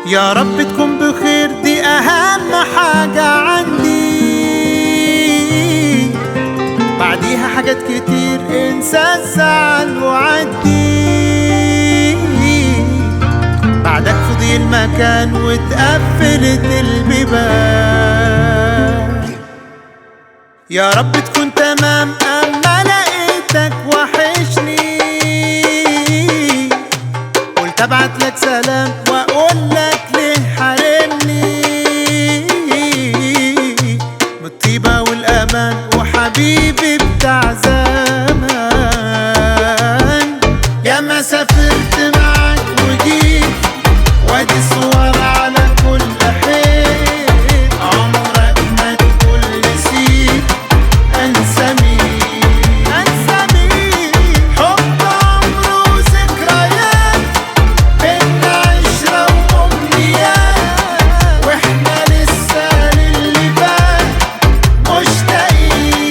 يا رب تكون بخير دي اهم حاجة عندي بعديها حاجات كتير انسى الزعل وعدي بعدك فضي المكان واتقفلت البيبان يا رب تكون تمام اما لقيتك وحشني قلت ابعت لك سلام واقول لك ليه حارمني بالطيبة والامان وحبيبي بتاع زمان يا ما سافرت معاك وجيت وادي الصور على كل حيط عمرك ما تقول نسيت انسى مين انسى مين حب عمره وذكريات بينا عشرة وامنيات واحنا لسه للي فات مشتاقين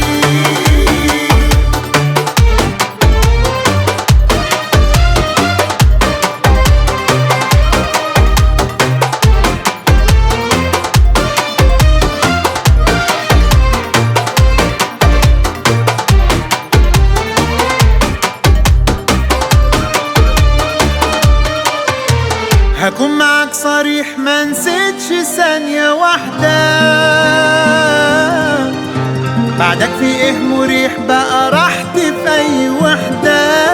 هكون معاك صريح ما نسيتش ثانية واحدة بعدك في ايه مريح بقى راحتي في اي وحدة